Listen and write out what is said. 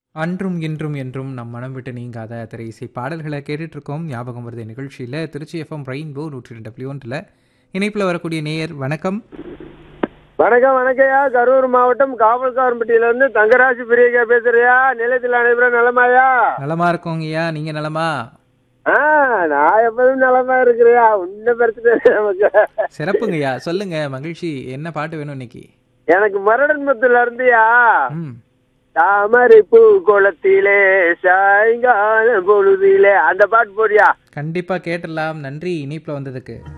அன்றும் இன்றும் என்றும் நம் மனம் விட்டு நீங்காத திரை இசை பாடல்களை கேட்டுட்டு இருக்கோம் ஞாபகம் வருது நிகழ்ச்சியில் திருச்சி எஃப்எம் ரெயின்போ நூற்றி ரெண்டு புள்ளி ஒன்றில் இணைப்பில் வரக்கூடிய நேயர் வணக்கம் வணக்கம் வணக்கம்யா கரூர் மாவட்டம் காவல்காரன்பட்டியில இருந்து தங்கராஜ் பிரியகா பேசுறியா நிலையத்தில் அனைவரும் நலமாயா நலமா இருக்கோங்கய்யா நீங்க நலமா ஆ நான் எப்போதும் நலமா இருக்கிறியா உன்ன பிரச்சனை இல்லை நமக்கு சிறப்புங்கய்யா சொல்லுங்க மகிழ்ச்சி என்ன பாட்டு வேணும் இன்னைக்கு எனக்கு மரடன்மத்துல இருந்தியா ம் தாமரை பூ குளத்திலே சாயங்கால பொழுதிலே அந்த பாட்டு போடியா கண்டிப்பா கேட்டலாம் நன்றி இணைப்பில் வந்ததுக்கு